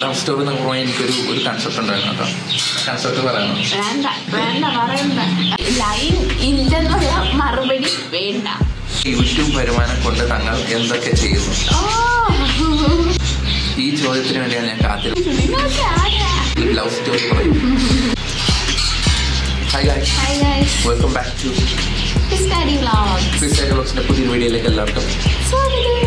Love story എന്നൊക്കെ പറഞ്ഞാൽ എനിക്കൊരു ഒരു കൺസെപ്റ്റ് ഉണ്ടായിരുന്നു കേട്ടോ കൺസെപ്റ്റ് പറയണം വേണ്ട വേണ്ട പറയണ്ട ലൈൻ ഇല്ലെന്നുള്ള മറുപടി വേണ്ട യൂട്യൂബ് വരുമാനം കൊണ്ട് തങ്ങൾ എന്തൊക്കെ ചെയ്യുന്നു ഓ ഈ ചോദ്യത്തിന് വേണ്ടിയാണ് ഞാൻ കാത്തിരുന്നത് നിങ്ങൾക്ക് ആരാ ലവ് സ്റ്റോറി പറയും hi guy hi guys welcome back to study vlog ഫിസ് ബ്ലോഗ്സിന്റെ പുതിയ വീഡിയോയിലേക്ക് എല്ലാവർക്കും സ്വാഗതം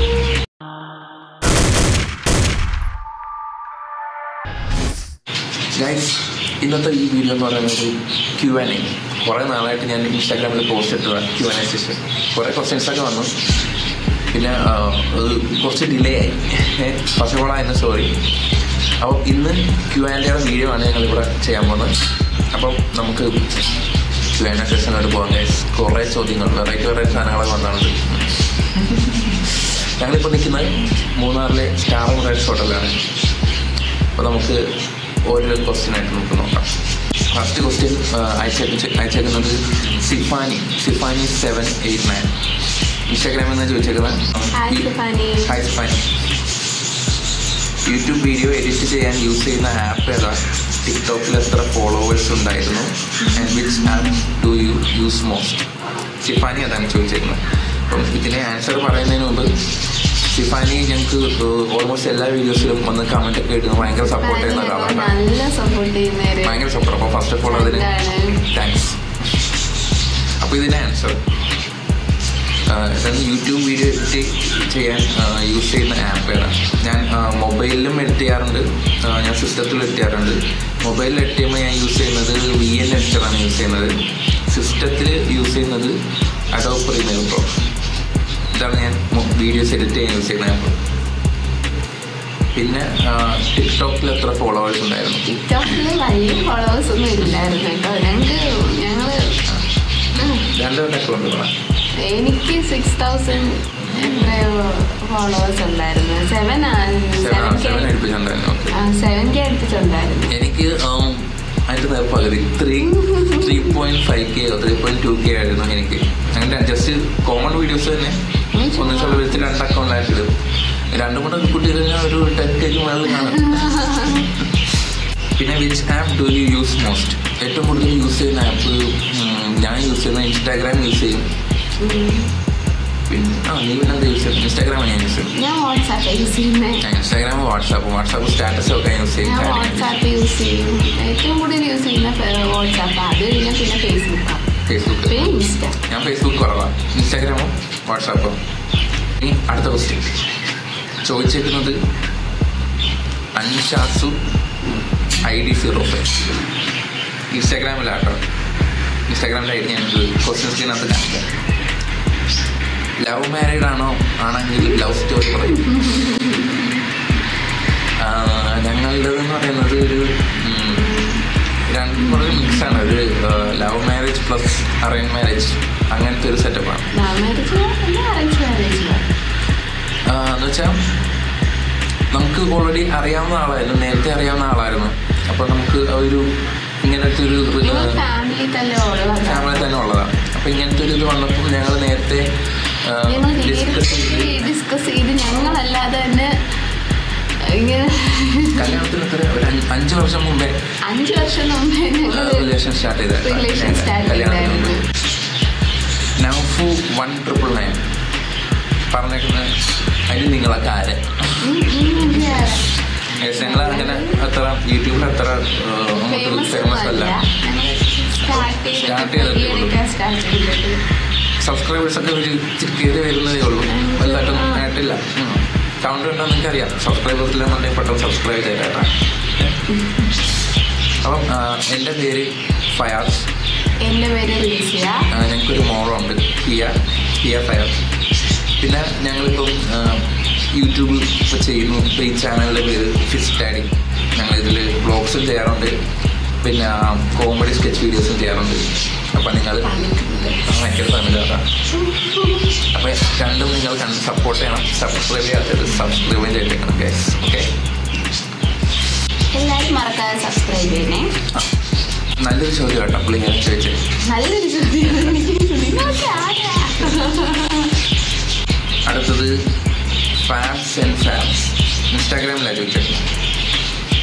ഗൈസ് ഇന്നത്തെ ഈ വീഡിയോ എന്ന് പറയുന്നത് ക്യു ആൻ എ കുറേ നാളായിട്ട് ഞാൻ ഇൻസ്റ്റാഗ്രാമിൽ പോസ്റ്റ് ഇട്ടതാണ് ക്യു ആൻ എ സെഷൻ കുറേ ക്വസ്റ്റ്യൻസ് ഒക്കെ വന്നു പിന്നെ ആ, അത് കുറച്ച് ഡിലേ ആയി പശുവളായിരുന്നു സോറി അപ്പോൾ ഇന്ന് ക്യു ആൻ എയുടെ വീഡിയോ ആണ് ഞങ്ങളിവിടെ ചെയ്യാൻ പോകുന്നത് അപ്പം നമുക്ക് ക്യു ആൻ എ സെഷനോട് പോകാം ഗൈസ് കുറേ ചോദ്യങ്ങൾ വെറൈറ്റി വെറൈറ്റി സാധനങ്ങളൊക്കെ വന്നാണ് ഞങ്ങളിപ്പോൾ നിൽക്കുന്നത് മൂന്നാറിലെ സ്റ്റാർ മൊറൈൽസ് ഹോട്ടലിലാണ് അപ്പോൾ നമുക്ക് ഓരോ ക്വസ്റ്റ്യൻ ആയിട്ട് നമുക്ക് നോക്കാം ഫസ്റ്റ് ക്വസ്റ്റ്യൻ അയച്ചേക്ക് അയച്ചേക്കുന്നത് Sifani Sifani seven eight nine ഇൻസ്റ്റാഗ്രാമിൽ നിന്ന് ചോദിച്ചേക്കുന്നത് hi Sifani. Hi Sifani YouTube video edit ചെയ്യാൻ യൂസ് ചെയ്യുന്ന ആപ്പ് ഏതാ ടിക്ടോക്കിൽ എത്ര ഫോളോവേഴ്സ് ഉണ്ടായിരുന്നു and which app do you use most Sifani അതാണ് ചോദിച്ചേക്കുന്നത് അപ്പം ഇതിനെ ആൻസർ പറയുന്നതിന് മുമ്പ് സിഫാനി ഞങ്ങൾക്ക് ഓൾമോസ്റ്റ് എല്ലാ വീഡിയോസിലും വന്ന് കമന്റ് ഒക്കെ ഇടുന്നു ഭയങ്കര സപ്പോർട്ട് ചെയ്യുന്ന ഒരാളാണ് നല്ല സപ്പോർട്ട് ചെയ്യുന്നവര് ഭയങ്കര സപ്പോർട്ട് അപ്പോൾ ഫസ്റ്റ് ഓഫ് ഓൾ അതിന് എന്താണ്? താങ്ക്സ് അപ്പോൾ ഇതിന് ആൻസർ ഇതാണ് യൂട്യൂബ് വീഡിയോ എഡിറ്റ് ചെയ്യാൻ യൂസ് ചെയ്യുന്ന ആപ്പ് ഏതാണ് ഞാൻ മൊബൈലിലും എഡിറ്റ് ചെയ്യാറുണ്ട് ആ, ഞാൻ സിസ്റ്റത്തിലും എഡിറ്റ് ചെയ്യാറുണ്ട് മൊബൈലിൽ എഡിറ്റ് ചെയ്യുമ്പോൾ ഞാൻ യൂസ് ചെയ്യുന്നത് വി എൻ എഡിറ്ററാണ് യൂസ് ചെയ്യുന്നത് സിസ്റ്റത്തിൽ യൂസ് ചെയ്യുന്നത് അഡോബ് പ്രീമിയർ പ്രോ ഇതാണ് ഞാൻ വീഡിയോസ് എഡിറ്റ് ചെയ്യാൻ യൂസ് ചെയ്യുന്ന ആപ്പ് പിന്നെ ടിക്ടോക്കിൽ എത്ര ഫോളോവേഴ്സ് ഉണ്ടായിരുന്നു ടിക്ടോക്കില് വലിയ ഫോളോവേഴ്സ് ഒന്നും ഇല്ലായിരുന്നു കേട്ടോ ഞങ്ങൾക്ക് ഞങ്ങള് ഉം, രണ്ട് അക്കൗണ്ട് പറയാം എനിക്ക് സിക്സ് തൗസൻഡ് എത്രയോ ഫോളോവേഴ്സ് ഉണ്ടായിരുന്നു സെവൻ സെവൻ സെവൻ സെവൻ എടുപ്പിച്ചിട്ടുണ്ടായിരുന്നു ഓക്കെ സെവൻ കെ അടുപ്പിച്ചുണ്ടായിരുന്നു എനിക്ക് ഉം, അതിന്റെ നേരെ പകുതി three three point five K three point two K ആയിരുന്നു എനിക്ക് അങ്ങനെ ജസ്റ്റ് കോമൺ വീഡിയോസ് തന്നെ ഒന്നിച്ചുള്ള വിധത്തിൽ രണ്ട് അക്കൗണ്ടായിട്ട് ഇടും രണ്ടും കൂടെ കൂട്ടി കഴിഞ്ഞാൽ ഒരു ടെൻ കെക്ക് മുകളിൽ കാണും പിന്നെ which app do you use most ഏറ്റവും കൂടുതൽ യൂസ് ചെയ്യുന്ന ആപ്പ് ഞാൻ യൂസ് ചെയ്യുന്ന ഇൻസ്റ്റാഗ്രാം യൂസ് ചെയ്യും പിന്നെ ആ നീ പിന്നെ എന്താ യൂസ് ചെയ്യുന്നത് ഇൻസ്റ്റാഗ്രാമാണ് ഞാൻ യൂസ് ചെയ്യുന്നത് ഞാൻ വാട്സാപ്പ് യൂസ് ചെയ്യുന്നത് ഞാൻ ഇൻസ്റ്റാഗ്രാം വാട്സാപ്പ് വാട്സാപ്പ് സ്റ്റാറ്റസ് ഒക്കെ യൂസ് ചെയ്യും ഞാൻ കാര്യങ്ങൾ. വാട്സാപ്പ് യൂസ് ചെയ്യും ഏറ്റവും കൂടുതൽ യൂസ് ചെയ്യുന്ന വാട്സാപ്പ് അത് കഴിഞ്ഞാൽ പിന്നെ ഫേസ്ബുക്കാണ് ഫേസ്ബുക്ക് പിന്നെ ഇൻസ്റ്റ ഞാൻ ഫേസ്ബുക്ക് കുറവാണ് ഇൻസ്റ്റാഗ്രാമും വാട്സാപ്പും ഇനി അടുത്ത ക്വസ്റ്റ്യൻ ചോദിച്ചേക്കുന്നത് അൻഷാസു ഐ ഡി സീറോ ഫൈവ് ഇൻസ്റ്റാഗ്രാമിലാട്ടോ ഇൻസ്റ്റാഗ്രാമിലെ ഐ ഡി ഞാൻ ക്വസ്റ്റ്യൻ സ്ക്രീനകത്ത് കാണിക്കാം ലവ് മാരീഡ് ആണോ ആണെങ്കിൽ ലവ് സ്റ്റോറി പറയും ആ, ഞങ്ങളുടേതെന്ന് പറയുന്നത് ഒരു ഉം, രണ്ടും കൂടെ ഒരു മിക്സാണ് ഒരു love marriage plus arrange marriage അങ്ങനത്തെ ഒരു സെറ്റപ്പാണ് ലവ് മാരേജ് പിന്നെ അറേഞ്ച് മാരേജ് എന്ന് വെച്ചാൽ നമുക്ക് ഓൾറെഡി അറിയാവുന്ന ആളായിരുന്നു നേരത്തെ അറിയാവുന്ന ആളായിരുന്നു അപ്പൊ നമുക്ക് ആ ഒരു ഇങ്ങനത്തെ ഒരു നിങ്ങൾ ഫാമിലി തന്നെ ഉള്ളതാണ് ഫാമിലി തന്നെ ഉള്ളതാണ് അപ്പൊ ഇങ്ങനത്തെ ഒരു ഇത് വന്നപ്പോൾ ഞങ്ങൾ നേരത്തെ ഞങ്ങൾ ഡിസ്കസ് ചെയ്ത് ഡിസ്കസ് ചെയ്ത് ഞങ്ങളല്ലാതെ തന്നെ ഇങ്ങനെ കല്യാണത്തിന് എത്ര ഒരു അഞ്ച് അഞ്ച് വർഷം മുമ്പേ അഞ്ചു വർഷം മുമ്പേ ഞങ്ങൾ റിലേഷൻ സ്റ്റാർട്ട് ചെയ്ത റിലേഷൻ സ്റ്റാർട്ട് ചെയ്തായിരുന്നു നൗഫു വൺ ട്രിപ്പിൾ നയൻ പറഞ്ഞേക്കുന്നത് അതിന് നിങ്ങളൊക്കെ ആരെ ഉം, ഉം, ഇല്ല. ഞങ്ങൾ അങ്ങനെ അത്ര യൂട്യൂബിൽ അത്ര ഫേമസ് ഫേമസ് അല്ല സ്റ്റാർട്ട് Start ചെയ്തിട്ട് ചെയ്തിട്ടേ ഉള്ളൂ. ഈയിടെയൊക്കെ സ്റ്റാർട്ട് ചെയ്തിട്ട് സബ്സ്ക്രൈബേഴ്സ് ഒക്കെ ഒരു കയറി വരുന്നതേ ഉള്ളൂ വലുതായിട്ടും ആ. ആയിട്ടില്ല കൗണ്ട് ഉണ്ടോ നിങ്ങൾക്ക് അറിയാം സബ്സ്ക്രൈബേഴ്സ് ഇല്ലെന്നുണ്ടെങ്കിൽ പെട്ടെന്ന് സബ്സ്ക്രൈബ് ചെയ്തേട്ടാ അപ്പം ആ, എൻ്റെ പേര് ഫയാസ് എൻ്റെ പേര് റീസിയ ആ, ഞങ്ങൾക്കൊരു മോളുണ്ട് ഹിയ ഹിയ ഫയാസ് പിന്നെ ഞങ്ങളിപ്പം ആ, യൂട്യൂബിൽ ഇപ്പോൾ ചെയ്യുന്നു ഇപ്പോൾ ഈ ചാനലിൻ്റെ പേര് ഫിസ് ഡാഡി ഞങ്ങളിതിൽ വ്ളോഗ്സും ചെയ്യാറുണ്ട് പിന്നെ കോമഡി സ്കെച്ച് വീഡിയോസും ചെയ്യാറുണ്ട് അപ്പം നിങ്ങൾ ഭയങ്കര തമിഴാണ് അപ്പോൾ രണ്ടും നിങ്ങൾ കണ്ട് സപ്പോർട്ട് ചെയ്യണം സബ്സ്ക്രൈബ് ചെയ്യാത്തത് സബ്സ്ക്രൈബ് ചെയ്തേക്കണം ഗൈസ് ഓക്കെ എല്ലാവരും മറക്കാതെ സബ്സ്ക്രൈബ് ചെയ്യണേ നല്ലൊരു ചോദ്യം കേട്ടോ പുള്ളി ഞാൻ ചോദിച്ചത് നല്ലൊരു ചോദ്യം നിങ്ങൾക്ക് ആരാ അടുത്തത് ഫാബ്സ് ആൻഡ് ഫാബ്സ് ഇൻസ്റ്റാഗ്രാമിലാണ് ചോദിച്ചത്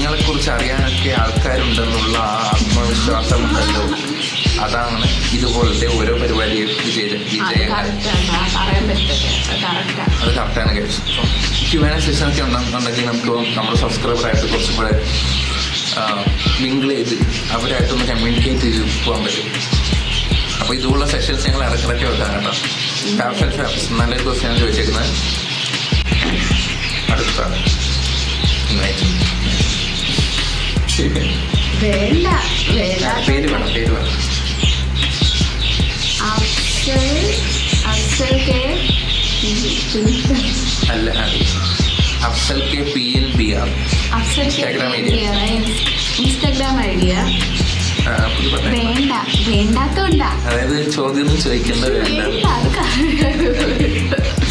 നിങ്ങളെക്കുറിച്ച് അറിയാനൊക്കെ ആൾക്കാരുണ്ടെന്നുള്ള ആ ആത്മവിശ്വാസം ഉണ്ടല്ലോ അതാണ് ഇതുപോലത്തെ ഓരോ പരിപാടിയും വിജയ അത് വിജയങ്ങൾ കറക്റ്റാണ് പറയാൻ പറ്റില്ല അത് കറക്റ്റാണ് അത് കറക്റ്റാണ് കേസ് ക്യൂന സെഷൻ ഒക്കെ ഉണ്ടെന്നുണ്ടെങ്കിൽ നമുക്ക് നമ്മുടെ സബ്സ്ക്രൈബറായിട്ട് കുറച്ചും കൂടെ മിങ്കിൾ ചെയ്ത് അവരായിട്ടൊന്ന് കമ്മ്യൂണിക്കേറ്റ് ചെയ്ത് പോകാൻ പറ്റും അപ്പോൾ ഇതുപോലുള്ള സെഷൻസ് ഞങ്ങൾ ഇടക്കിടയ്ക്ക് വെക്കാം കേട്ടോ ടാപ്സ് ടാപ്സ് നല്ലൊരു ക്വസ്റ്റ്യൻ ആണ് ചോദിച്ചേക്കുന്നത് അടുത്ത ഇമാജിൻ വേണ്ട വേണ്ട പേര് വേണം പേര് വേണം അഫ്സൽ അഫ്സൽ കെ അല്ല അത് Afsal K P N B R Afsal K Instagram ID. Instagram ഐഡിയ പുതിയ പറഞ്ഞേ. വേണ്ട വേണ്ടാത്തോണ്ടാ അതായത് ചോദ്യം ഒന്നും ചോദിക്കേണ്ട വേണ്ട വേണ്ട അത് ക-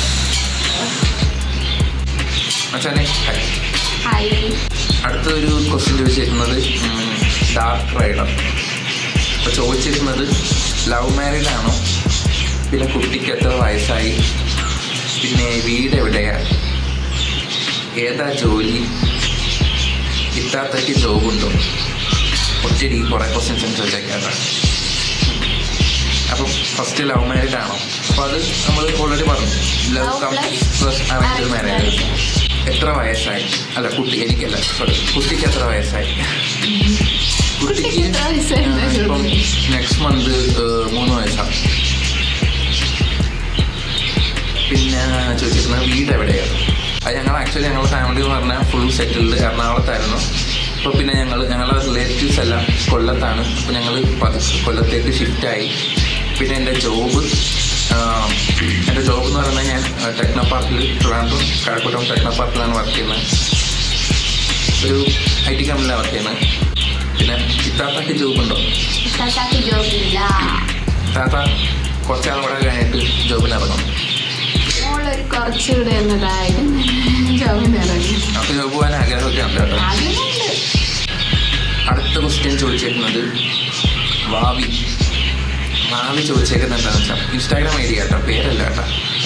മച്ചാനെ ഹായ് ഹായ് അടുത്തൊരു ക്വസ്റ്റ്യൻ ചോദിച്ചിരിക്കുന്നത് ഡാർക്ക് റൈഡർ അപ്പോൾ ചോദിച്ചിരിക്കുന്നത് ലവ് മാരീഡ് ആണോ പിന്നെ കുട്ടിക്ക് എത്ര വയസ്സായി പിന്നെ വീട് എവിടെയാണ് ഏതാ ജോലി ഇത്താത്തയ്ക്ക് ജോബുണ്ടോ ഒത്തിരി കുറേ ക്വസ്റ്റ്യൻസ് ചോദിച്ചേക്കാത്ത അപ്പം ഫസ്റ്റ് ലവ് മാരീഡ് ആണോ അപ്പോൾ അത് നമ്മൾ ഓൾറെഡി പറഞ്ഞു love Love cum plus plus arrange arranged marriage എത്ര വയസ്സായി അല്ല കുട്ടി എനിക്കല്ല സോറി കുട്ടിക്ക് എത്ര വയസ്സായി കുട്ടിക്ക് എത്ര വയസ്സായി? ഇപ്പം നെക്സ്റ്റ് മന്ത് മൂന്ന് വയസ്സാണ് പിന്നെ ചോദിച്ചിരുന്നത് വീട് എവിടെയാണ് അത് ഞങ്ങൾ ആക്ച്വലി ഞങ്ങളുടെ ഫാമിലി എന്ന് പറഞ്ഞാൽ ഫുൾ സെറ്റിൽഡ് എറണാകുളത്തായിരുന്നു അപ്പോൾ പിന്നെ ഞങ്ങൾ ഞങ്ങളുടെ റിലേറ്റീവ്സ് എല്ലാം കൊല്ലത്താണ് അപ്പോൾ ഞങ്ങൾ കൊല്ലത്തേക്ക് ഷിഫ്റ്റായി പിന്നെ എൻ്റെ ജോബ് എൻ്റെ ജോബ് എന്ന് പറയുന്നത് ഞാൻ ടെക്നോ പാർക്കിൽ ട്രിവാൻഡ്രം കാഴ്പുരം ടെക്നോ പാർക്കിലാണ് വർക്ക് ചെയ്യുന്നത് ഒരു ഐ ടി കമ്പനിയിലാണ് വർക്ക് ചെയ്യുന്നത് പിന്നെ ഇത്താത്താക്ക് ജോബുണ്ടോ താത്താക്ക് ജോബില്ല താത്ത കുറച്ചാൾ കൂടെ കഴിഞ്ഞിട്ട് ജോബിന് ഇറങ്ങും മോളൊരു കുറച്ചുകൂടെ എന്നതായത് ജോബിന് ഇറങ്ങി നമുക്ക് ജോബ് പോകാൻ ആഗ്രഹമൊക്കെ ഉണ്ട് കേട്ടോ ആഗ്രഹമുണ്ട് അടുത്ത ക്വസ്റ്റ്യൻ ചോദിച്ചേക്കുന്നത് ഭാവി ഭാവി ചോദിച്ചേക്കുന്നത് എന്താണെന്ന് വെച്ചാൽ ഇൻസ്റ്റാഗ്രാം ഐ ഡി കേട്ടോ പേരല്ല കേട്ടോ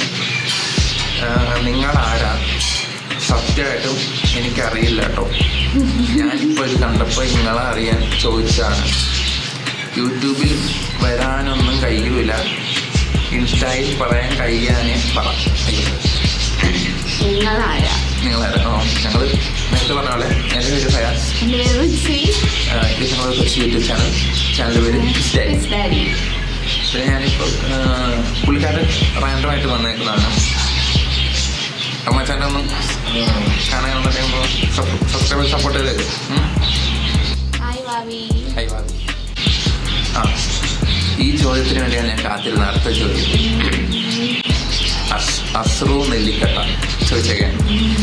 നിങ്ങൾ ആരാ സത്യമായിട്ടും എനിക്കറിയില്ല കേട്ടോ ഞാനിപ്പോൾ ഇത് കണ്ടപ്പോൾ നിങ്ങളെ അറിയാൻ ചോദിച്ചാണ് യൂട്യൂബിൽ വരാനൊന്നും കഴിയൂല ഇൻസ്റ്റയിൽ പറയാൻ കഴിയാനേ പറ അയ്യോ നിങ്ങളാരാ നിങ്ങളാരാ ഓ ഞങ്ങൾ നേരത്തെ പറഞ്ഞ പോലെ എൻ്റെ പേര് ഫയാസ് എൻ്റെ പേര് റുച്ചി ആഹ് ഇത് ഞങ്ങളുടെ കൊച്ചു യൂട്യൂബ് ചാനൽ ചാനലിൻ്റെ പേര് സ്റ്റൈൽ It's Daddy. പിന്നെ ഞാനിപ്പോൾ പുള്ളിക്കാരൻ റാൻഡമായിട്ട് വന്നേക്കുന്നതാണ് അമ്മച്ചാൻ്റെ ഒന്നും കാണാനുണ്ടെങ്കിൽ സബ്സ്ക്രൈബർ സപ്പോർട്ട് ചെയ്തേക്ക് ഉം. ഹായ് ഭാവി ഹൈ വാദി ആ ഈ ചോദ്യത്തിന് വേണ്ടിയാണ് ഞാൻ കാത്തിരുന്ന അടുത്ത ചോദ്യം അസ് അസ്രു നെല്ലിക്കട്ട ചോദിച്ചേക്കാൻ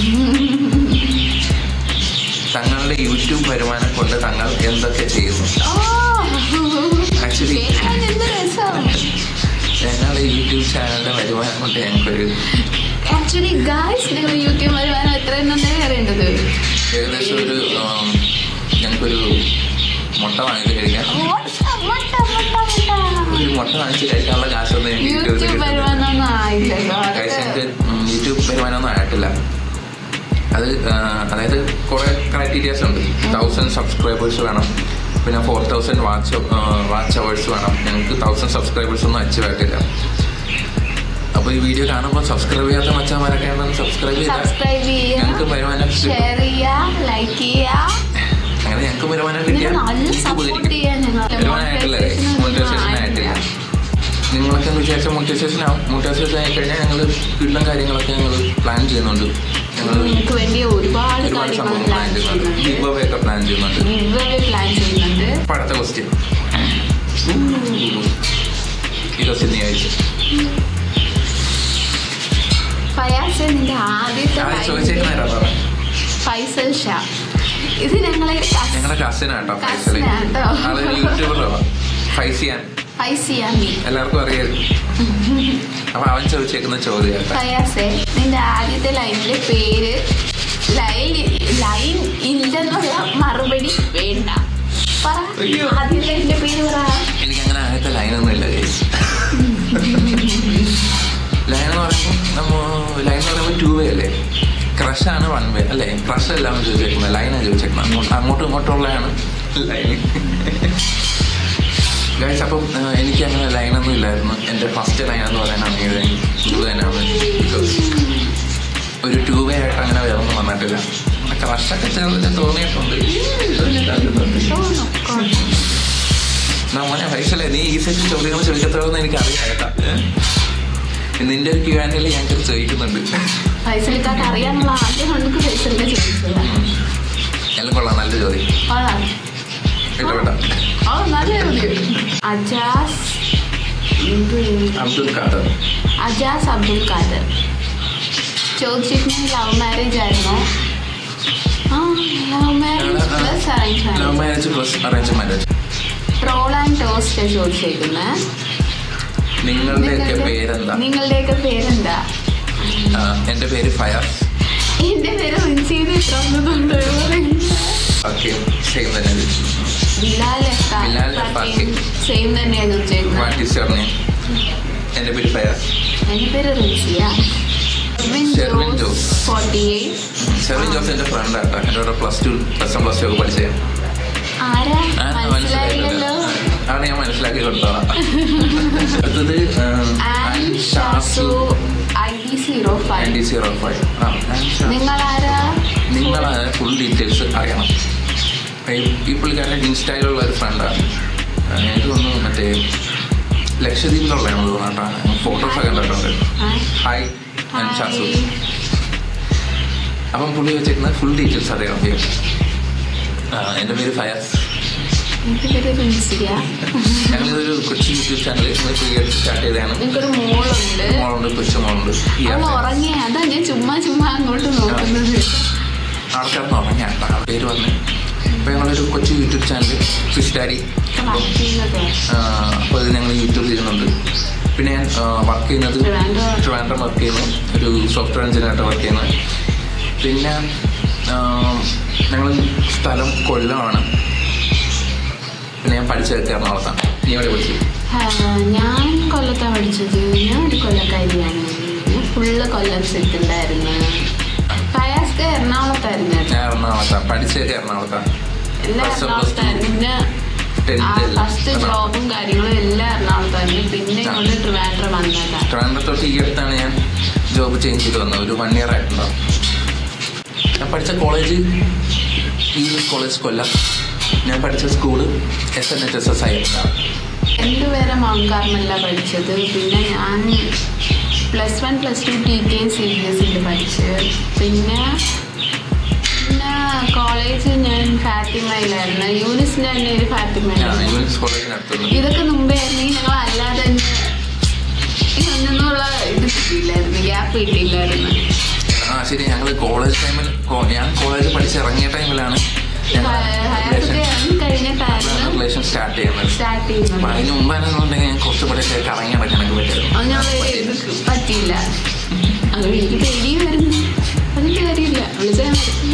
തങ്ങളുടെ യൂട്യൂബ് വരുമാനം കൊണ്ട് തങ്ങൾ എന്തൊക്കെ ചെയ്യുന്നു Actually- കേൾക്കാൻ എന്ത് രസം ഞങ്ങളുടെ യൂട്യൂബ് ചാനലിന്റെ വരുമാനം കൊണ്ട് ഞങ്ങൾക്കൊരു ആക്ച്വലി ഗായ്സ് നിങ്ങൾ യൂട്യൂബ് വരുമാനം എത്രയെന്നെ അറിയേണ്ടത് ഏകദേശം ഒരു ആം, ഞങ്ങൾക്കൊരു മുട്ട വാങ്ങിച്ച് കഴിക്കാൻ ഒരു മുട്ട വാങ്ങിച്ച് കഴിക്കാനുള്ള കാശൊന്നും എനിക്ക് ഇതുവരെ യൂട്യൂബ് കിട്ടുന്നില്ല. വരുമാനമൊന്നും ആയില്ലല്ലോ Guys, ഞങ്ങൾക്ക് ഉം, യൂട്യൂബ് വരുമാനമൊന്നും ആയിട്ടില്ല അത് ആ, അതായത് കുറെ ക്രൈറ്റീരിയാസ് ഉണ്ട് തൗസൻഡ് സബ്സ്ക്രൈബേഴ്സ് വേണം പിന്നെ four thousand watch watch hours വേണം ഞങ്ങൾക്ക് തൗസൻഡ് സബ്സ്ക്രൈബേഴ്സ് ഒന്നും അച്ചീവ് ആയിട്ടില്ല അപ്പോൾ ഈ വീഡിയോ കാണുമ്പോൾ സബ്സ്ക്രൈബ് ചെയ്യാത്ത മച്ചാന്മാരൊക്കെ ആണെന്ന് സബ്സ്ക്രൈബ് ചെയ്താൽ സബ്സ്ക്രൈബ് ഞങ്ങൾക്ക് ചെയ്യുക വരുമാനം കിട്ടും ഷെയർ ചെയ്യുക ലൈക്ക് ചെയ്യുക അങ്ങനെ ഞങ്ങൾക്ക് വരുമാനം നിങ്ങൾ കിട്ടിയാൽ നല്ല നിങ്ങൾക്ക് സപ്പോർട്ട് ഉപകരിക്കും. ചെയ്യാൻ ഞങ്ങൾ വരുമാനമായിട്ടില്ല മോണിറ്റൈസേഷൻ ആയിട്ടില്ല നിങ്ങളൊക്കെ വിചാരിച്ച മോണിറ്റൈസേഷൻ ആവും മോണിറ്റൈസേഷൻ ആയി കഴിഞ്ഞാൽ ഞങ്ങൾ വീട്ടിലും കാര്യങ്ങളൊക്കെ ഞങ്ങൾ പ്ലാൻ ചെയ്യുന്നുണ്ട് ഞങ്ങൾ നിങ്ങൾക്ക് വേണ്ടി ഒരുപാട് ഒരുപാട് കാര്യങ്ങൾ സംഭവം പ്ലാൻ പ്ലാൻ ചെയ്യുന്നുണ്ട് ചെയ്യുന്നുണ്ട് ഗിവ് അവേ ഒക്കെ പ്ലാൻ ചെയ്യുന്നുണ്ട് ഗിവ് പ്ലാൻ ചെയ്യുന്നുണ്ട് അപ്പൊ അടുത്ത ക്വസ്റ്റ്യൻ ഈ ക്വസ്റ്റ്യൻ നീ അയച്ചു ഫയാസ് നിന്റെ ആദ്യത്തെ ആ live ചോദിച്ചേക്കുന്ന ആരാ പറ ഫൈസൽ ഷാ ഇത് ഞങ്ങളെ ഞങ്ങളുടെ കസിൻ ആട്ടോ ഫൈസല് Cousin ആട്ടോ. അതൊരു യൂട്യൂബറോ ഫൈസിയാൻ ഫൈസിയാമി എല്ലാവർക്കും അറിയാം അപ്പൊ അവൻ ചോദിച്ചേക്കുന്ന ചോദ്യം കേട്ടോ ഫയാസെ നിന്റെ ആദ്യത്തെ ലൈനിലെ പേര് ലൈൻ ലൈൻ ഇല്ലെന്നുള്ള മറുപടി വേണ്ട പറ അയ്യോ. ആദ്യം ലൈനിന്റെ പേര് പറ എനിക്കങ്ങനെ ആദ്യത്തെ ലൈനൊന്നും ഇല്ല ഗൈസ് ലൈൻ എന്ന് പറയുമ്പോൾ നമ്മ ലൈൻ എന്ന് പറയുമ്പോൾ ടൂ വേ അല്ലേ ക്രഷാണ് വൺ വേ അല്ലേ ക്രഷ് എല്ലാം ചോദിച്ചേക്കുന്നത് ലൈനാണ് ചോദിച്ചേക്കുന്നത് അങ്ങോട്ടും ഇങ്ങോട്ടുള്ളതാണ് ലൈൻ ഗൈസ് അപ്പം ആ, എനിക്ക് അങ്ങനെ ലൈനൊന്നും ഇല്ലായിരുന്നു എൻ്റെ ഫസ്റ്റ് ലൈൻ എന്ന് പറയാനാണെങ്കിൽ ഇത് തന്നെയാണ് ബിക്കോസ് ഒരു ടൂ വേ ആയിട്ട് അങ്ങനെ വേറെ ഒന്നും വന്നിട്ടില്ല ക്രഷൊക്കെ ചേർന്നിട്ട് തോന്നിയിട്ടുണ്ട് തോന്നും നമ്മളെ പൈസല്ലേ നീ ഈ സെറ്റ് ചോദ്യങ്ങൾ ചോദിക്കത്തോളെന്ന് എനിക്ക് അറിയാം നിന്റെ ഒരു ക്യൂ ആൻഡിൽ ഞങ്ങൾക്ക് ചോദിക്കുന്നുണ്ട് ഫൈസലിക്കാക്ക് അറിയാനുള്ള ആദ്യം കൊണ്ട് ഫൈസലിനെ ചോദിച്ചതാ ഉം. എല്ലാം കൊള്ളാം നല്ല ചോദ്യം കൊള്ളാം ഇഷ്ടപ്പെട്ട ഓ നല്ല ചോദ്യം അജാസ് എന്ത് അബ്ദുൽ ഖാദർ അജാസ് അബ്ദുൽ ഖാദർ ചോദിച്ചിട്ടുണ്ടെങ്കിൽ ലവ് മാരേജ് ആയിരുന്നോ ആ love marriage plus arrange love marriage marriage plus arrange marriage troll and toast ചോദിച്ചേക്കുന്നത് നിങ്ങളുടെയൊക്കെ പേരെന്താ നിങ്ങളുടെയൊക്കെ പേരെന്താ ആ, എൻ്റെ പേര് ഫയാസ് എന്റെ പേര് റിൻസീത് ഇത്രയൊന്നുണ്ട് ഓക്കെ സെയിം തന്നെ ബിലാൽ ബിലാൽ ഫാക്കി. സെയിം തന്നെയാണ് ചോദിച്ചേക്കുന്നത് വാട്ട് ഈസ് യുവർ നെയിം എൻ്റെ പേര് ഫയാസ് എന്റെ പേര് Rinsiya Sherwin Jose. Forty eight seven Jose എൻ്റെ ഫ്രണ്ട് ആട്ടോ എൻ്റെ കൂടെ plus two plus one plus two ഒക്കെ പഠിച്ചത് ആരാ ആ, മനസ്സിലായില്ലല്ലോ ആണ് ഞാൻ മനസ്സിലാക്കി കൊടുത്തോളാം അടുത്തത് ആൻ ഷാസു I D zero five ninety zero five ആ ആൻഡ് ഷാ- നിങ്ങൾ ആരാ നിങ്ങൾ ഫുൾ ഡീറ്റെയിൽസ് അറിയണം ഈ- ഈ പുള്ളിക്കാരൻ്റെ ഇൻസ്റ്റയിലുള്ള ഒരു ഫ്രണ്ടാണ് എനിക്ക് തോന്നുന്നു മറ്റേ ലക്ഷദ്വീപിലുള്ളതാണ് തോന്നുന്നു കേട്ടോ ഫോട്ടോസൊക്കെ കണ്ടിട്ടുണ്ട് ഹായ് ഞാൻ ഷാസു അപ്പം പുള്ളി വെച്ചിരിക്കുന്ന ഫുൾ ഡീറ്റെയിൽസ് അറിയണം ചെയ്യും എൻ്റെ പേര് ഫയാസ് എന്റെ പേര് റിൻസിയ ഞങ്ങളിതൊരു കൊച്ചി യൂട്യൂബ് ചാനൽ സ്റ്റാർട്ട് ചെയ്തതാണ് നിങ്ങൾക്കൊരു മോളുണ്ട് മോളുണ്ട് കൊച്ചു മോളുണ്ട് ഈ അവൾ ഉറങ്ങിയ അതാ ഞാൻ ചുമ്മാ ചുമ്മാ അങ്ങോട്ട് നോക്കുന്നത് ആൾക്കാർക്ക് ഉറങ്ങിയാട്ടോ ആ പേര് വന്ന് അപ്പോൾ ഞങ്ങളൊരു കൊച്ചു യൂട്യൂബ് ചാനൽ ഫിഷ് ഡാഡി അപ്പം ചെയ്യുന്നത് അപ്പോൾ ഇത് ഞങ്ങൾ യൂട്യൂബ് ചെയ്യുന്നുണ്ട് പിന്നെ ഞാൻ വർക്ക് ചെയ്യുന്നത് ട്രിവാൻഡ്രം. ട്രിവാൻഡ്രം വർക്ക് ചെയ്യുന്നു ഒരു സോഫ്റ്റ്വെയർ എഞ്ചിനീയറായിട്ട് വർക്ക് ചെയ്യുന്നത് പിന്നെ ഞങ്ങൾ സ്ഥലം കൊല്ലമാണ് പിന്നെ ഞാൻ പഠിച്ചതൊക്കെ എറണാകുളത്താണ് നീ എവിടെ പഠിച്ചു ആ, ഞാൻ കൊല്ലത്താണ് പഠിച്ചത് ഞാൻ ഒരു കൊല്ലക്കാരിയാണ് ഞാൻ ഫുള്ള് കൊല്ലം സെറ്റുണ്ടായിരുന്നു ഫയാസ്ക എറണാകുളത്തായിരുന്നു കേട്ടോ. ഞാൻ എറണാകുളത്താണ് പഠിച്ചതൊക്കെ എറണാകുളത്താണ് എല്ലാം Plus one, plus two. എറണാകുളത്തായിരുന്നു പിന്നെ Tenth എല്ലാം ഫസ്റ്റ് ജോബും കാര്യങ്ങളും എല്ലാം എറണാകുളത്തായിരുന്നു പിന്നെ ഇങ്ങോട്ട് ട്രിവാൻഡ്രം വന്നതാ ട്രിവാൻഡ്രത്തോട്ട് ഈ അടുത്താണ് ഞാൻ ജോബ് ചേഞ്ച് ചെയ്ത് വന്നത് ഒരു വൺ ഇയർ ആയിട്ടുണ്ടാവും ഞാൻ പഠിച്ച കോളേജ് ഈ കോളേജ് കൊല്ലം ഞാൻ പഠിച്ച school S N H S S ആയിരുന്നാണ് രണ്ടുപേരെ മൗങ്കാർമല്ല പഠിച്ചത് പിന്നെ ഞാൻ plus one plus two T K C B S സിയിൽ പഠിച്ച് പിന്നെ പിന്നെ കോളേജ് ഞാൻ ഫാത്തിമയിലായിരുന്നു യൂണിസിൻ്റെ തന്നെ ഒരു ഞാൻ ഫാത്തിമയിലായിരുന്നു യൂണിസ് കോളേജിനടുത്തുണ്ട് ഇതൊക്കെ മുമ്പേ ആയിരുന്നെങ്കിൽ ഞങ്ങൾ അല്ലാതെ തന്നെ ഇതൊന്നുള്ള ഇത് കിട്ടിയില്ലായിരുന്നു ഗ്യാപ്പ് കിട്ടിയില്ലായിരുന്നു ആ ശരി ഞങ്ങൾ കോളേജ് ടൈമിൽ ഞാൻ കോളേജ് പഠിച്ചിറങ്ങിയ ടൈമിലാണ് ഹയറൊക്കെ ഇറങ്ങി കഴിഞ്ഞിട്ടായിരുന്നു റിലേഷൻ സ്റ്റാർട്ട് ചെയ്യുന്നത് സ്റ്റാർട്ട് അപ്പൊ ചെയ്യുന്നത് അതിന് മുമ്പാണെന്നുണ്ടെങ്കിൽ ഞാൻ കുറച്ച് പഠിച്ച് കറങ്ങി നടക്കാനൊക്കെ അത് ഞാൻ പറ്റും ഇത് പറ്റിയില്ല അത് എനിക്ക് പേടിയും വരുന്നു അതിന്റെ കാര്യമില്ല വിളിച്ചാൽ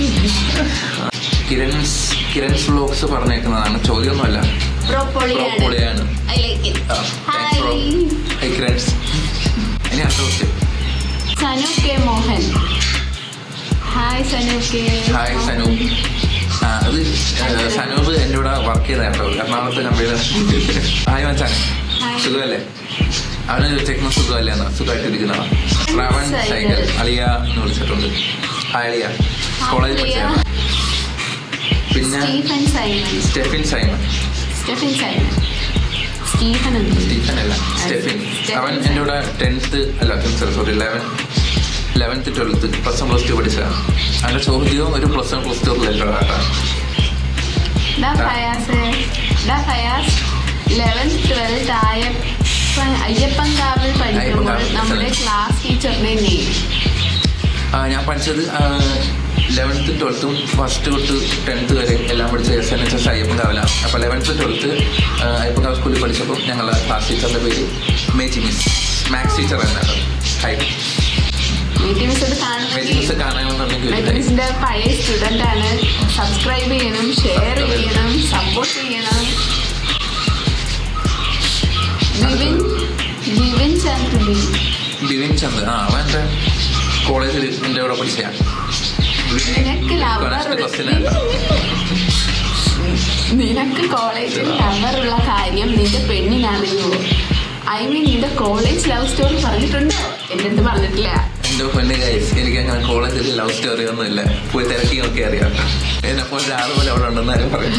കിരൺസ് കിരൺസ് വ്ലോഗ്സ് പറഞ്ഞേക്കുന്നതാണ് ചോദ്യമൊന്നുമല്ല പ്രോപ്പൊളിയാണ് പ്രോപ്പൊളിയാണ്. I like it hi hi Kirans ഇനി അടുത്ത question Sanu K Mohan hi Sanu K hi Sanu ആ അത് ഏഹ്, സനൂപ് എൻ്റെ കൂടെ വർക്ക് ചെയ്ത കേട്ടോ എറണാകുളത്ത് കമ്പനിയിൽ ഹായ് മച്ചാൻ ഹായ്. സുഖമല്ലേ അവനെ ചോദിച്ചേക്കുന്ന സുഖമല്ലേ എന്നാ സുഖമായിട്ടിരിക്കുന്നതാണ് റവൻ സൈക്കിൾ അളിയ എന്ന് വിളിച്ചിട്ടുണ്ട് ഹായ് അളിയ കോളേജിൽ അളിയ. പഠിച്ചതാണ് പിന്നെ Stephen Simon Stefin Simon Stefan Simon Stephen ഉണ്ട് സ്റ്റീഫൻ അല്ല സ്റ്റെഫിൻ സ്റ്റെഫിൻ അവൻ എൻ്റെ കൂടെ ടെൻത്ത് അല്ല tenth sorry eleven eleventh twelfth plus one plus two പഠിച്ചതാണ് അവൻ്റെ ചോദ്യവും ഒരു plus one plus two related ആയിട്ടാണ് ഡാ ഫയാസ് ഡാ ഫയാസ് ലെവൻത്ത് ട്വൽത്ത് ആയപ്പൻ അയ്യപ്പൻകാവിൽ പഠിക്കുമ്പോൾ അയ്യപ്പൻകാവിൽ, നമ്മുടെ മനസ്സിലായി. ക്ലാസ് ടീച്ചറിന്റെ നെയിം ആ, ഞാൻ പഠിച്ചത് ലെവൻത്ത് ട്വൽത്തും ഫസ്റ്റ് തൊട്ട് ടെൻത്ത് വരെയും എല്ലാം പഠിച്ച എസ് എൻ എച്ച് എസ് അയ്യപ്പൻകാവിലാണ് അപ്പോൾ ലെവൻത്ത് ട്വൽത്ത് അയ്യപ്പൻകാവ് സ്കൂളിൽ പഠിച്ചപ്പോൾ ഞങ്ങളുടെ ക്ലാസ് ടീച്ചറിൻ്റെ പേര് മേജി മിസ് മാത്സ് ടീച്ചർ എന്നാണ് ഹൈ മീറ്റിംഗ് മിസ് ഇത് മേജി മിസ് കാണുമെങ്കിൽ കാണണമെന്നുണ്ടെങ്കിൽ ഒരു മീറ്റിംഗ് മിസ്സിന്റെ പഴയ സ്റ്റുഡന്റ് ആണ് സബ്സ്ക്രൈബ് ചെയ്യണം ഷെയർ ചെയ്യണം സപ്പോർട്ട് ചെയ്യണം വിവിൻ വിവിൻ ചന്ദ് ബി ബിവിൻ ചന്ദ് ആ അവൻ എൻ്റെ കോളേജിൽ എൻ്റെ കൂടെ പഠിച്ചതാണ് നിനക്ക് ലവർ ക്വസ്റ്റ്യൻ നിനക്ക് കോളേജിൽ ലവറുള്ള കാര്യം നിന്റെ പെണ്ണിനറിയുമോ ഐ മീൻ നിന്റെ കോളേജ് ലവ് സ്റ്റോറി പറഞ്ഞിട്ടുണ്ടോ എൻ്റെ അടുത്ത് പറഞ്ഞിട്ടില്ല എന്റെ പൊന്നെ ഗൈസ് എനിക്ക് അങ്ങനെ കോളേജിൽ ലവ് സ്റ്റോറി ഒന്നും ഇല്ല പോയി തിരക്കി നോക്കി അറിയാം എന്നെപ്പോൾ ഒരാൾ പോലെ അവിടെ ഉണ്ടെന്നാലും പറയും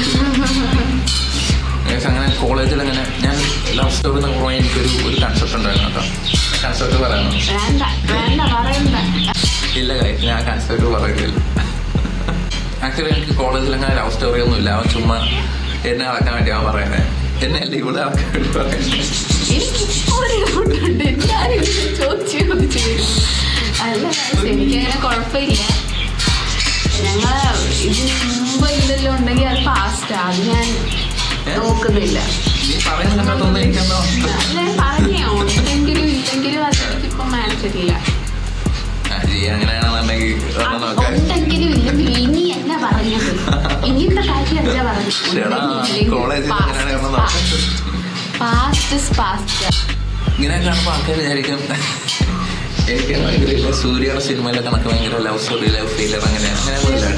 ഗൈസ് അങ്ങനെ കോളേജിൽ അങ്ങനെ ഞാൻ ലവ് സ്റ്റോറി എന്ന് പറയുമ്പോൾ എനിക്കൊരു ഒരു കൺസെപ്റ്റ് ഉണ്ടായിരുന്നു കേട്ടോ കൺസെപ്റ്റ് പറയണം വേണ്ട വേണ്ട പറയണ്ട ഇല്ല ഗൈസ് ഞാൻ കൺസെപ്റ്റ് പറയുന്നില്ല ആക്ച്വലി എനിക്ക് കോളേജിൽ അങ്ങനെ ലവ് സ്റ്റോറി ഒന്നും ഇല്ല അവൻ ചുമ്മാ എന്നെ അളക്കാൻ വേണ്ടി അവൻ പറയുന്നത് എന്നെ അല്ലേ ഇവിടെ അളക്കാൻ വേണ്ടി പറയുന്നത് എനിക്കിപ്പോ ഒരു ഡൗട്ടുണ്ട് എല്ലാരും ഇങ്ങനെ ചോദിച്ചു ചോദിച്ചു വരും. അല്ല guys, എനിക്കങ്ങനെ കുഴപ്പമില്ല ഞങ്ങള് ഇതിന് മുമ്പ് എന്തെല്ലാം ഉണ്ടെങ്കിൽ അത് ഫാസ്റ്റാ അത് ഞാൻ നോക്കുന്നില്ല നീ പറയുന്നതൊന്നും എനിക്കെന്തോ അത് ഞാൻ പറഞ്ഞോ ഉണ്ടെങ്കിലും ഇല്ലെങ്കിലും അത് എനിക്കിപ്പോ മാനസില്ല ആ, ജി അങ്ങനെയാണെന്നുണ്ടെങ്കിൽ ഒന്ന് നോക്കാം ഉണ്ടെങ്കിലും ഇല്ലെങ്കിലും ഇനി എന്നാ പറഞ്ഞത് ഇനിയത്തെ കാര്യം എന്താ ചേടാ കോളേജിൽ അങ്ങനെയാണെങ്കിൽ ഒന്ന് നോക്കാം ഫാസ്റ്റ് ഫാസ്റ്റ് ഇങ്ങനെ കാണുമ്പോൾ ആൾക്കാർ വിചാരിക്കും എനിക്ക് ഭയങ്കര ഇല്ല സൂര്യയുടെ സിനിമയിലെ കണക്ക് ഭയങ്കര ലവ് സ്റ്റോറി ലവ് ഫെയിലർ അങ്ങനെ അങ്ങനെ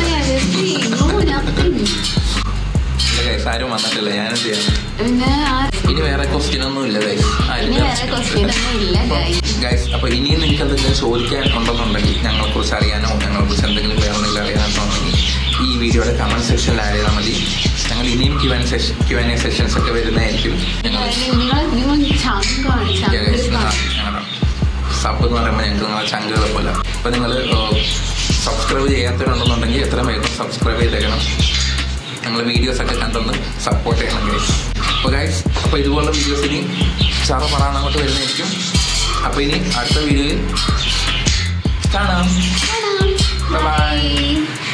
ഇല്ല ഗൈസ് ആരും വന്നിട്ടില്ല ഞാനും ചെയ്യാം പിന്നെ ആ- ഇനി വേറെ ക്വസ്റ്റ്യൻ ഒന്നും ഇല്ല ഗൈസ് ഇനി വേറെ ക്വസ്റ്റ്യൻ ഒന്നും ഇല്ല guys. ഗൈസ് അപ്പൊ ഇനിയും നിങ്ങൾക്ക് എന്തെങ്കിലും ചോദിക്കാൻ ഉണ്ടെന്നുണ്ടെങ്കിൽ ഞങ്ങളെ കുറിച്ച് അറിയാനോ ഞങ്ങളെ കുറിച്ച് എന്തെങ്കിലും വേറെ എന്തെങ്കിലും അറിയാനുണ്ടെങ്കിൽ ഈ വീഡിയോയുടെ കമന്റ് സെക്ഷനിൽ ആഡ് ചെയ്താൽ മതി ഞങ്ങൾ ഇനിയും Q and session Q and A sessions ഒക്കെ വരുന്നതായിരിക്കും ഞങ്ങൾ നിങ്ങൾ നിങ്ങൾ ചങ്കാണ് ചങ്കാണ് സബ് എന്ന് പറയുമ്പോൾ ഞങ്ങൾക്ക് നിങ്ങളെ ചങ്കുകളെ പോലെ അപ്പോൾ നിങ്ങൾ സബ്സ്ക്രൈബ് ചെയ്യാത്തവരുണ്ടെന്നുണ്ടെങ്കിൽ എത്രയും വേഗം സബ്സ്ക്രൈബ് ചെയ്തേക്കണം ഞങ്ങൾ വീഡിയോസ് ഒക്കെ കണ്ടൊന്ന് സപ്പോർട്ട് ചെയ്യണം ഗൈസ് അപ്പോൾ ഗൈസ് അപ്പോൾ ഇതുപോലുള്ള വീഡിയോസ് ഇനി ചറ പറയാൻ അങ്ങോട്ട് വരുന്നതായിരിക്കും അപ്പോൾ ഇനി അടുത്ത വീഡിയോയിൽ കാണാം Bye. Bye-bye.